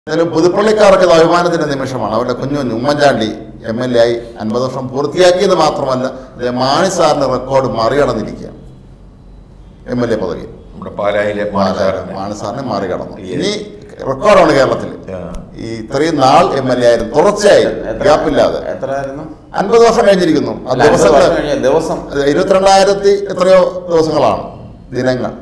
എന്തായാലും പുതുപ്പള്ളിക്കാർക്ക് ഇത് അഭിമാനത്തിന്റെ നിമിഷമാണ് അവരുടെ കുഞ്ഞു കുഞ്ഞു ഉമ്മൻചാണ്ടി എം എൽ എ ആയി അൻപത് വർഷം പൂർത്തിയാക്കിയത് മാത്രമല്ല ഇത് മാണി സാറിന്റെ റെക്കോർഡ് മറികടന്നിരിക്കുകയാണ് എം എൽ എ പദവി നമ്മുടെ പാലായിലെ മാനസാറിന് മാണി സാറിനെ മറികടന്നു ഇനി റെക്കോർഡാണ് കേരളത്തിൽ ആ. ഈ ഇത്രയും നാൾ എം എൽ എ ആയിരുന്നു തുടർച്ചയായി ഗ്യാപ്പില്ലാതെ എത്രയായിരുന്നു അൻപത് വർഷം കഴിഞ്ഞിരിക്കുന്നു ആ അല്ല, അൻപത് ദിവസങ്ങൾ വർഷം കഴിഞ്ഞ ദിവസം അത് ഇരുപത്തിരണ്ടായിരത്തി എത്രയോ ദിവസങ്ങളാണ് ദിനങ്ങൾ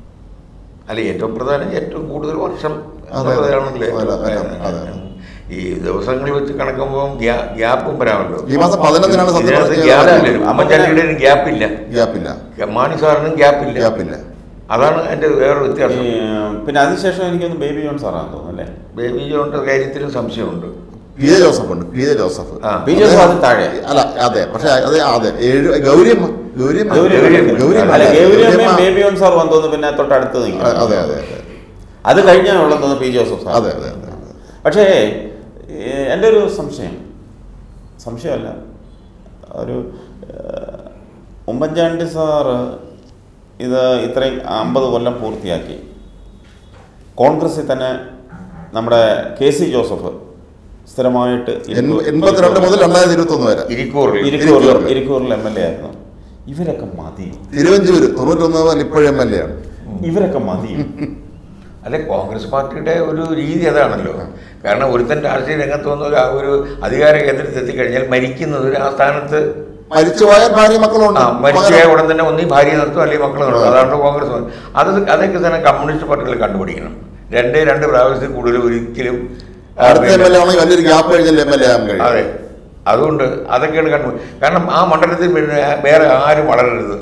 അല്ല ഏറ്റവും പ്രധാനം ഏറ്റവും കൂടുതൽ വർഷം അതെ, അതെ. എന്നുള്ളതാണല്ലേ അതെ, അതെ, ഏറ്റവും അതെ, അതെ. ഈ ദിവസങ്ങൾ വെച്ച് കണക്കുമ്പോൾ ഗ്യാപ്പും വരാമല്ലോ ഈ മാസം പതിനൊന്നിനാണ് സത്യം ഇതിനകത്ത് പറഞ്ഞാൽ ഗ്യാപ്പില്ല ഉമ്മൻചാണ്ടിയുടെ ഗ്യാപ്പില്ല ഗ്യാപ്പില്ല മാണി സാറിനും ഗ്യാപ്പില്ല ഗ്യാപ്പില്ല അതാണ് എൻ്റെ വേറൊരു ഈ, വ്യത്യാസം പിന്നെ അതിനുശേഷം എനിക്കൊന്ന് ബേബി ജോൺ സാറാന്ന് തോന്നുന്നു അല്ലേ ബേബി ജോണിന്റെ കാര്യത്തിലും സംശയമുണ്ട് പി ജെ ജോസഫ് ഉണ്ട് പി ജെ ജോസഫ് ആ. ബി ജോസഫ് അതിന് താഴെ അല്ല അതെ പക്ഷെ അതെ അതെ ഏഴ് ഗൗരിയമ്മ ഗൗരിയമ്മ ഗൗരിയമ്മ. ഗൗരിയമ്മ അല്ല അല്ല, ഗൗരിയമ്മയും ഗൗരിയമ്മ. ബേബി ജോൺ സാർ വന്നു തോന്നുന്നു പിന്നെ തൊട്ടടുത്ത് നിൽക്കും അതെ അതെ അതെ അത് കഴിഞ്ഞാണുള്ളത് തോന്നുന്നു പി ജോസഫ് സാർ അതെ അതെ അതെ പക്ഷേ ഏഹ്, എൻ്റെ ഒരു സംശയം സംശയമല്ല ഒരു ഏഹ്, ഉമ്മൻചാണ്ടി സാറ് ഇത് ഇത്രയും അമ്പത് കൊല്ലം പൂർത്തിയാക്കി കോൺഗ്രസിൽ തന്നെ നമ്മുടെ കെ സി ജോസഫ് സ്ഥിരമായിട്ട് എൺപ- എൺപത്തിരണ്ട് മുതൽ രണ്ടായിരത്തി ഇരുപത്തി ഒന്ന് വരെ ഇരിക്കൂറിൽ ഇരിക്കൂറിൽ ഇരിക്കൂറിൽ. ഇരിക്കൂറിൽ എം എൽ എ ആയിരുന്നു ഇവരൊക്കെ മതി തിരുവഞ്ചൂര് തൊണ്ണൂറ്റൊന്ന് മുതൽ ഇപ്പോഴും എം എൽ എ ആണ് ഇവരൊക്കെ മതി അല്ലെ കോൺഗ്രസ് പാർട്ടിയുടെ ഒരു രീതി അതാണല്ലോ കാരണം ഒരുത്തൻ രാഷ്ട്രീയ രംഗത്ത് വന്ന ഒരു ആ ഒരു അധികാര കേന്ദ്രത്തിൽ എത്തിക്കഴിഞ്ഞാൽ മരിക്കുന്നത് ഒരു ആ സ്ഥാനത്ത് മരിച്ചുപോയ ഭാര്യ മക്കളുണ്ട് ആ മരിച്ചായ ഉടൻ തന്നെ ഒന്നീ ഭാര്യ നിർത്തും അല്ലെങ്കിൽ മക്കൾ നിർത്തും അതാണ് കോൺഗ്രസ് പാർട്ടി. അത് അതൊക്കെ തന്നെ കമ്മ്യൂണിസ്റ്റ് പാർട്ടികൾ കണ്ടുപിടിക്കണം രണ്ടേ രണ്ട് പ്രാവശ്യത്തിൽ കൂടുതൽ ഒരിക്കലും ആ, അടുത്ത എം പിന്നെ- എൽ എ ആണെങ്കിൽ വലിയൊരു ഗ്യാപ്പ് കഴിഞ്ഞാൽ എം എൽ എ ആകാൻ അതെ കഴിയും അതുകൊണ്ട് അതൊക്കെയാണ് കണ്ടു കാരണം ആ മണ്ഡലത്തിൽ പിന്നെ വേറെ ആരും വളരരുത്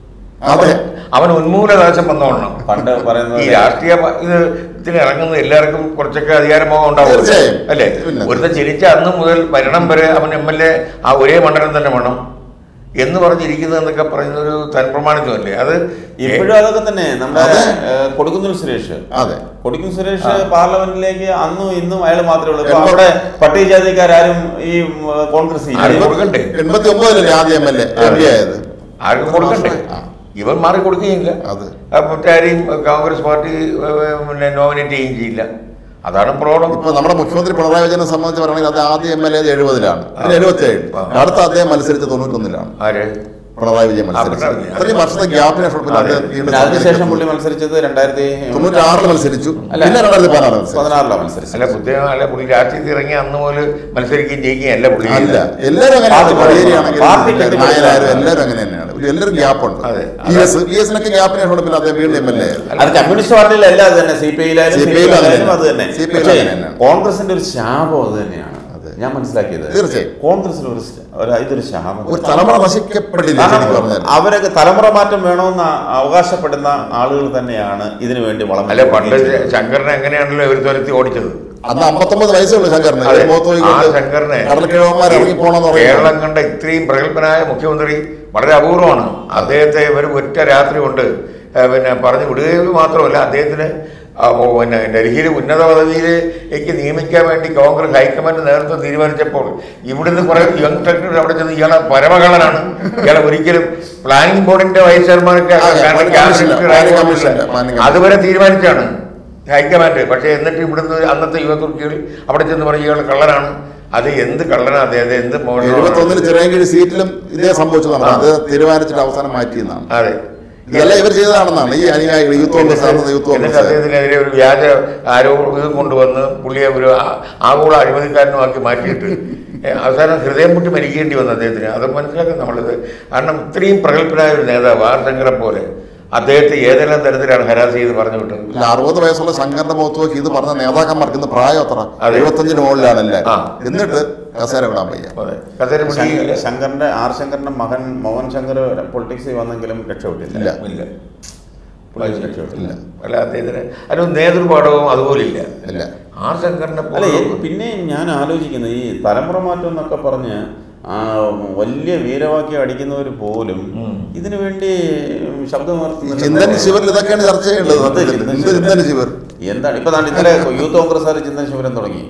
അതെ അവൻ ഉന്മൂലനാശം വന്നോളണം പണ്ട് പറയുന്നത് ഈ രാഷ്ട്രീയ പ- ഇത് ഇതിന് ഇറങ്ങുന്ന എല്ലാവർക്കും കുറച്ചൊക്കെ അധികാരമോഹം ഉണ്ടാവും തീർച്ചയായും. അല്ലേ പിന്നെ. ഒരുത്തൻ ജനിച്ച അന്ന് മുതൽ മരണം വരെ അവൻ എം എൽ എ ആ ഒരേ മണ്ഡലം തന്നെ വേണം എന്ന് പറഞ്ഞിരിക്കുന്നത് എന്നൊക്കെ പറയുന്ന ഒരു തൻപ്രമാണിത്വമല്ലേ അത് ഇപ്പോഴും അതൊക്കെ തന്നെ നമ്മുടെ അതെ. ഏഹ്, കൊടുക്കുന്നിൽ സുരേഷ് അതെ കൊടിക്കും സുരേഷ് പാർലമെന്റിലേക്ക് അന്നും ഇന്നും അയാൾ മാത്രമേ ഉള്ളൂ ഇപ്പൊ എൺപത് അവിടെ പട്ടികജാതിക്കാരും ഈ ഉം, കോൺഗ്രസ് ഇല്ല. ആരും കൊടുക്കണ്ടേ എൺപത്തി ഒമ്പതിലല്ലേ ആദ്യ M L A M P ആയത് ആർക്കും കൊടുക്കണ്ടേ ആ. ഇവൻ മാറി കൊടുക്കുകയില്ല അത് ആ, മറ്റാരെയും കോൺഗ്രസ് പാർട്ടി ഏ, പിന്നെ നോമിനേറ്റ് ചെയ്യുകയും ചെയ്യില്ല അതാണ് പ്രോബ്ലം ഇപ്പൊ നമ്മുടെ മുഖ്യമന്ത്രി പിണറായി വിജയനെ സംബന്ധിച്ച് പറയുകയാണെങ്കിൽ അത് ആദ്യ എം എൽ എ എഴുപതിലാണ് പിന്നെ എഴുപത്തി ഏഴ് ആ. അടുത്ത അദ്ദേഹം മത്സരിച്ച് തൊണ്ണൂറ്റൊന്നിലാണ് ആര് പിണറായി വിജയൻ ആ, മത്സരിച്ചത് പിണറായി വിജയൻ. അത്രയും വർഷത്തെ ഗ്യാപ്പിന് ശേഷം പിന്നെ അതെ. അദ്ദേഹം വീണ്ടും പിന്നെ അതിനുശേഷം പുള്ളി മത്സരിച്ചു. മത്സരിച്ചത് രണ്ടായിരത്തി തൊണ്ണൂറ്റാറിൽ മത്സരിച്ചു അല്ല. പിന്നെ രണ്ടായിരത്തി പതിനാറ് മത്സരിച്ചു പതിനാറിലാണ് മത്സരിച്ചത് അല്ല പുദ്ദേഹം അല്ല പുള്ളി രാഷ്ട്രീയത്തിൽ ഇറങ്ങി അന്ന് മുതൽ മത്സരിക്കുകയും ജയിക്കുകയും അല്ല പുള്ളി അല്ല എല്ലാവരും അങ്ങനെയാണ് പാർട്ടി കോടിയേരിയാണെങ്കിലും പാർട്ടി എല്ലാവരും നായരായാലും എല്ലാവരും അങ്ങനെ തന്നെയാണ് ഒരു എല്ലാവരും ഗ്യാപ്പ് ഉണ്ട് അതെ. പി എസ് പി എസിനൊക്കെ ഗ്യാപ്പിന് ശേഷം പിന്നെ അദ്ദേഹം വീണ്ടും എം എൽ എ ആയത് അത് കമ്മ്യൂണിസ്റ്റ് പാർട്ടിയിലല്ല അത് തന്നെ സി പി ഐയിലായാലും സി CPI പി യിലും ഐയിലായാലും അത് അങ്ങനെ തന്നെ CPI യിലും പക്ഷേ അങ്ങനെ തന്നെയാണ്. കോൺഗ്രസിന്റെ ഒരു ശാപം അത് തന്നെയാണ് അതെ. ഞാൻ മനസ്സിലാക്കിയത് തീർച്ചയായും. കോൺഗ്രസിന് ഒരു ശ- ഒരു- ഇതൊരു ശാപം ഒരു തലമുറ നശിക്കപ്പെട്ടില്ല ശരിക്കും കാരണം പറഞ്ഞാൽ അവരൊക്കെ തലമുറ മാറ്റം വേണമെന്ന് അവകാശപ്പെടുന്ന ആളുകൾ തന്നെയാണ് ഇതിനു വേണ്ടി വളം അല്ല പണ്ട് ശങ്കരനെ എങ്ങനെയാണല്ലോ ഒരു തുരത്തി ഓടിച്ചത് അന്ന് അമ്പത്തൊമ്പത് വയസ്സേ ഉള്ളൂ ശങ്കറിന് അതെ. ഒരു മുഖത്ത് നോക്കിക്കൊണ്ട് ആ ശങ്കറിനെ കടൽക്കിഴവന്മാർ ഇറങ്ങി പോകണമെന്ന് കേരളം പറയുന്നത് കണ്ട ഇത്രയും പ്രഗത്ഭനായ മുഖ്യമന്ത്രി വളരെ അപൂർവമാണ് അദ്ദേഹത്തെ ഇവർ ഒറ്റ രാത്രി കൊണ്ട് ഏ, പിന്നെ പറഞ്ഞു വിടുകയും മാത്രമല്ല അദ്ദേഹത്തിന് ആ, ഓ, പിന്നെ ഡൽഹിയിൽ ഉന്നത പദവിയിലേക്ക് നിയമിക്കാൻ വേണ്ടി കോൺഗ്രസ് ഹൈക്കമാൻഡ് നേതൃത്വം തീരുമാനിച്ചപ്പോൾ ഇവിടുന്ന് കുറെ യങ് ടെക്നീഷ്യൻ അവിടെ ചെന്ന് ഇയാളെ പരമകള്ളനാണ് ഇയാളെ ഒരിക്കലും പ്ലാനിംഗ് ബോർഡിന്റെ വൈസ് ചെയർമാനൊക്കെ അതെ, planning commission, planning commission, planning commission. അതുവരെ തീരുമാനിച്ചാണ് ഹൈക്കമാൻഡ് പക്ഷേ എന്നിട്ട് ഇവിടുന്ന് അന്നത്തെ യുവതുർക്കികൾ അവിടെ ചെന്ന് പറയും ഇയാൾ കള്ളനാണ് അത് എന്ത് കള്ളനാ അദ്ദേഹം എന്ത് മോശമാണ് എഴുപത്തൊന്നിൽ ചിറയൻകീഴ് സീറ്റിലും ഇതേ സംഭവിച്ചതാണ് അത് തീരുമാനിച്ചിട്ട് അവസാനം മാറ്റിയെന്നാണ് അതെ ഇതെല്ലാം ഇവർ ചെയ്തതാണെന്നാണ് ഈ അനുയായികൾ യൂത്ത് കോൺഗ്രസ് ആണെന്ന് യൂത്ത് എന്നിട്ട് കോൺഗ്രസ് അദ്ദേഹത്തിനെതിരെ ഒരു വ്യാജ ആരോപണം കൊണ്ടുവന്ന് പുള്ളിയെ ഒരു ആ- ആഗോള അഴിമതിക്കാരനുമാക്കി മാറ്റിയിട്ട് ഏ, അവസാനം ഹൃദയം മുട്ടി മരിക്കേണ്ടി വന്നു അദ്ദേഹത്തിന് അത് മനസ്സിലാക്കും നമ്മളിത് കാരണം ഇത്രയും പ്രഗത്ഭനായ ഒരു നേതാവ് ആർ ശങ്കരൻ പോലെ അദ്ദേഹത്തെ ഏതെല്ലാം തരത്തിലാണ് ഹരാസ് ചെയ്ത് പറഞ്ഞു വിട്ടത് ഇല്ല, അറുപത് വയസ്സുള്ള ശങ്കറിന്റെ മുഖത്ത് നോക്കി ഇത് പറഞ്ഞ നേതാക്കന്മാർക്ക് ഇന്ന് പ്രായം എത്ര അതെ. എഴുപത്തഞ്ചിന് മുകളിലാണ് എല്ലാവരും ആ. എന്നിട്ട് കസേര വിടാൻ വയ്യ അതെ കസേര പിടിക്കില്ല ശങ്കറിന്റെ ആർ ശങ്കറിന്റെ മകൻ മോഹൻ ശങ്കർ പൊളിറ്റിക്സിൽ വന്നെങ്കിലും രക്ഷപ്പെട്ടില്ല ഇല്ല. ഇല്ല പുള്ളി രക്ഷപ്പെട്ടില്ല ഇല്ല അല്ല അദ്ദേഹത്തിന് അതിന് നേതൃപാഠവും അതുപോലെ ഇല്ല ഇല്ല ആർ ശങ്കറിനെ അല്ല പോലെ ഈ- പിന്നെ ഞാൻ ആലോചിക്കുന്നത് ഈ തലമുറ മാറ്റം എന്നൊക്കെ പറഞ്ഞ് ആ വലിയ വീരവാക്യം അടിക്കുന്നവർ പോലും ഉം. ഇതിനു വേണ്ടി ശബ്ദമുയർത്തുന്നില്ല. ചിന്തൻ ശിവരിൽ ഇതൊക്കെയാണ് ചർച്ച ചെയ്യേണ്ടത് എന്ത് സത്യത്തിൽ. ചിന്തൻ എന്ത് ശിവൻ? ചിന്തൻ ശിവർ എന്താണ് ഇപ്പൊ ദാണ്ട് ഇന്നലെ യൂത്ത് കോൺഗ്രസ്സുകാർ ചിന്തൻ ശിവരം തുടങ്ങി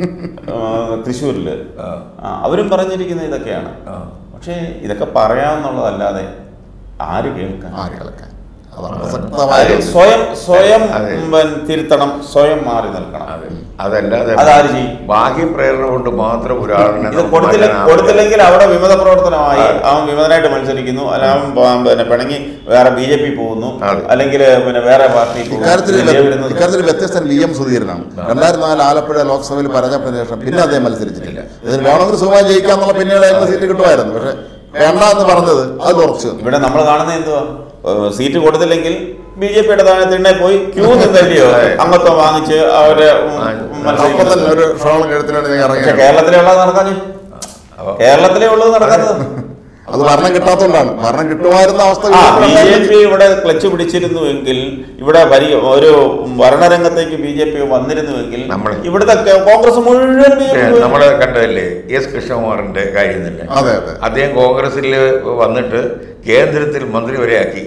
ആ, തൃശ്ശൂരില് ആ. ആ, അവരും പറഞ്ഞിരിക്കുന്നത് ഇതൊക്കെയാണ് ആ. പക്ഷേ ഇതൊക്കെ പറയാമെന്നുള്ളതല്ലാതെ ആര് കേൾക്കാൻ ആര് കളക്കാൻ അതാണ് പ്രസക്തമായ അത് സ്വയം സ്വയം അതെ. ഉം, തിരുത്തണം സ്വയം മാറി നിൽക്കണം അതെ അതല്ലാതെ അതാര് ചെയ്യും? ബാഹ്യപ്രേരണ കൊണ്ട് മാത്രം ഒരാളിനെ ഇത് നമുക്ക് കൊടുത്തില്ല മാറ്റാനാവില്ല. കൊടുത്തില്ലെങ്കിൽ അവിടെ വിമത പ്രവർത്തനമായി അവൻ വിമതനായിട്ട് മത്സരിക്കുന്നു അല്ല അവൻ പ- പിന്നെ പിണങ്ങി വേറെ ബി ജെ പി പോകുന്നു അതെ. അല്ലെങ്കിൽ പിന്നെ വേറെ പാർട്ടി പോകുന്നു. ഇക്കാര്യത്തിൽ വലിയ വരുന്നത്. ഇക്കാര്യത്തിൽ വ്യത്യസ്തൻ വി എം സുധീരനാണ് രണ്ടായിരത്തി നാല് ആലപ്പുഴ ലോക്സഭയിൽ പരാജയപ്പെട്ടതിന് ശേഷം പിന്നെ അദ്ദേഹം മത്സരിച്ചിട്ടില്ല ഇതിന് വേണമെങ്കിൽ സുഖമായി ജയിക്കാന്നുള്ള പിന്നീട് അയാൾക്ക് സീറ്റ് കിട്ടുമായിരുന്നു പക്ഷെ വേണ്ട എന്ന് പറഞ്ഞത് അത് ഉറച്ചു നിന്നു. ഇവിടെ നമ്മൾ കാണുന്നത് എന്തുവാ ഏഹ് സീറ്റ് കൊടുത്തില്ലെങ്കിൽ ബി ജെ പിയുടെ താഴെ തിണ്ണെ പോയി ക്യൂ നിന്നല്ലയോ അതെ. അംഗത്വം വാങ്ങിച്ച് അവര് ഉം, ആ, അപ്പൊ മത്സരിക്കുന്നത്. തന്നെ ഒരു ഷോളും കഴുത്തിലാണ് നിങ്ങൾ പക്ഷെ ഇറങ്ങിയത് കേരളത്തിലെ ഉള്ളത് നടക്കാഞ്ഞ് അപ്പൊ കേരളത്തിലെ ഉള്ളത് നടക്കാത്തത് അത് ഭരണം കിട്ടാത്തതുകൊണ്ടാണ് ഭരണം കിട്ടുമായിരുന്ന അവസ്ഥ ആ ബി ജെ ഉണ്ടായിരുന്നു. പി ഇവിടെ ക്ലച്ച് പിടിച്ചിരുന്നുവെങ്കിൽ ഇവിടെ വരി ഒരു ഭരണരംഗത്തേക്ക് ബി ജെ പി വന്നിരുന്നുവെങ്കിൽ നമ്മള് ഇവിടുത്തെ കേ- കോൺഗ്രസ് മുഴുവൻ ബി ജെ പി നമ്മൾ കണ്ടതല്ലേ എസ് കൃഷ്ണകുമാറിന്റെ കാര്യം തന്നെ അതെ അതെ അദ്ദേഹം കോൺഗ്രസിൽ വന്നിട്ട് കേന്ദ്രത്തിൽ മന്ത്രി വരെ ആക്കി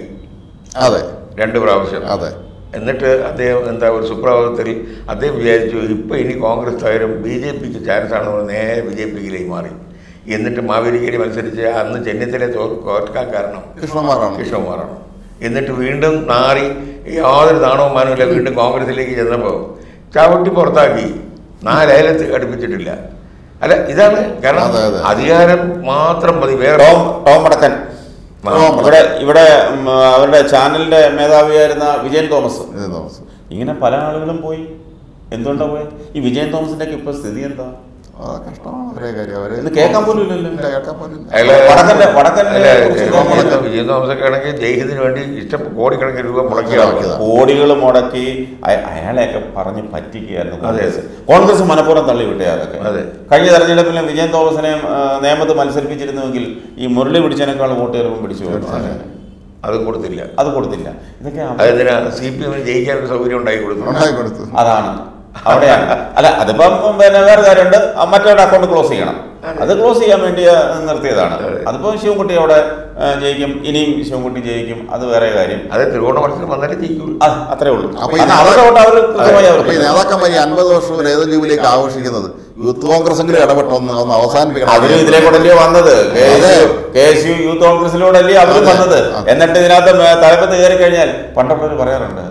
അതെ രണ്ട് പ്രാവശ്യം അതെ എന്നിട്ട് അദ്ദേഹം എന്താ ഒരു സുപ്രഭാതത്തിൽ അദ്ദേഹം വിചാരിച്ചു ഇപ്പൊ ഇനി കോൺഗ്രസ് തകരും ബി ജെ പിക്ക് ചാൻസ് ആണെന്ന് പറഞ്ഞ് നേരെ ബി ജെ പിയിലേക്ക് മാറി എന്നിട്ട് മാവേലിക്കരി മത്സരിച്ച് അന്ന് ചെന്നിത്തല തോൽക്കാൻ കാരണം കൃഷ്ണകുമാറാണ് കൃഷ്ണകുമാറാണ് എന്നിട്ട് വീണ്ടും നാറി യാതൊരു നാണവും മാനവുമില്ല വീണ്ടും കോൺഗ്രസിലേക്ക് ചെന്നപ്പോൾ ചവിട്ടി പുറത്താക്കി നാലയലത്ത് അടുപ്പിച്ചിട്ടില്ല അല്ല ഇതാണ് കാരണം അതെ, അതെ. അധികാരം മാത്രം മതി വേറെ ടോം ടോം വടക്കൻ ആ, ടോം ഇവിടെ ഇവിടെ ഉം, അവരുടെ ചാനലിന്റെ മേധാവിയായിരുന്ന വിജയൻ തോമസ് ഇത് തോമസ്. ഇങ്ങനെ പല ആളുകളും പോയി എന്തുകൊണ്ടാ പോയത് ഈ വിജയൻ തോമസിന്റെ ഒക്കെ ഇപ്പൊ സ്ഥിതി എന്താ ആ, കഷ്ടമാണ് അവരെ കാര്യം അവര് ഇന്ന് കേൾക്കാൻ പോലും ഇല്ലല്ലോ. ഇല്ല, കേൾക്കാൻ പോലും ഇല്ല. അയാള് വടക്കന്റെ വടക്കന്റെ അല്ല, കുറിച്ച് ജയൻ തോന്നുന്നത് തോമസ് വിജയൻ തോമസൊക്കെ ആണെങ്കിൽ ജയിക്കുന്നതിന് വേണ്ടി ഇഷ്ടം കോടിക്കണക്കിന് രൂപ മുടക്കിയ ആളാണ്. മുടക്കിയതാ. കോടികൾ മുടക്കി അയ- അയാളെയൊക്കെ പറഞ്ഞ് പറ്റിക്കുകയായിരുന്നു അതെ. കോൺഗ്രസ് കോൺഗ്രസ് മനഃപൂർവ്വം തള്ളിവിട്ടേ അതൊക്കെ അതെ. കഴിഞ്ഞ തെരഞ്ഞെടുപ്പിൽ വിജയൻ തോമസിനെ ആ, നേമത്ത് മത്സരിപ്പിച്ചിരുന്നുവെങ്കിൽ ഈ മുരളി പിടിച്ചതിനേക്കാൾ വോട്ട് ചിലപ്പം പിടിച്ചു അതെ. അതും കൊടുത്തില്ല അത് കൊടുത്തില്ല ഇതൊക്കെ അവ- അതെന്തിനാ സി പി എമ്മിന് ജയിക്കാൻ ഒരു സൗകര്യം ഉണ്ടാക്കി കൊടുത്തു ഉണ്ടാക്കി കൊടുത്തു അതാണ് അവിടെയാണ് അല്ല അതിപ്പം പിന്നെ വേറെ കാര്യമുണ്ട് ആ മറ്റവരുടെ അക്കൗണ്ട് ക്ലോസ് ചെയ്യണം അത് ക്ലോസ് ചെയ്യാൻ വേണ്ടി ആ, നിർത്തിയതാണ് അതെ. അതിപ്പോ ശിവൻകുട്ടി അവിടെ ആ, ജയിക്കും ഇനിയും ശിവൻകുട്ടി ജയിക്കും അത് വേറെ കാര്യം അത് ത്രികോണ മത്സരം വന്നാലേ ജയിക്കുള്ളൂ അത് അത്രേ ഉള്ളൂ അപ്പൊ ഈ കാരണം അവരുടെ വോട്ട് അവർ കൃത്യമായി അപ്പൊ ഈ അവർക്ക് നേതാക്കന്മാർ ഈ അൻപത് വർഷവും രേത ജൂബിലേക്ക് ആഘോഷിക്കുന്നത് യൂത്ത് കോൺഗ്രസെങ്കിലും ഇടപെട്ട് ഒന്ന് ഒന്ന് അവസാനിപ്പിക്കണം അവരും ഇതിലെ കൂടല്ലേ വന്നത് അതെ. കെ എസ് യു യൂത്ത് കോൺഗ്രസിലൂടല്ലേ അവരും അതെ. വന്നത് അതെ. എന്നിട്ട് ഇതിനകത്ത് മേ- തലപ്പത്ത് കയറി കഴിഞ്ഞാൽ പണ്ടുള്ളവർ പറയാറുണ്ട്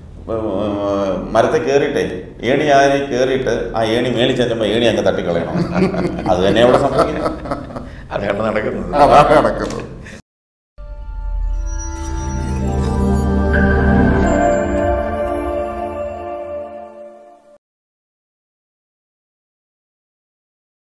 ഏർ, മരത്തെ കയറിയിട്ടേ ഏണി ആരെ കയറിയിട്ട് ആ ഏണി മേളിൽ ചെല്ലുമ്പോൾ ഏണി അങ്ങ് തട്ടിക്കളയണം അത് തന്നെ അവിടെ സംഭവിക്കുന്നത് അതാണ് നടക്കുന്നത് അതാണ് നടക്കുന്നത്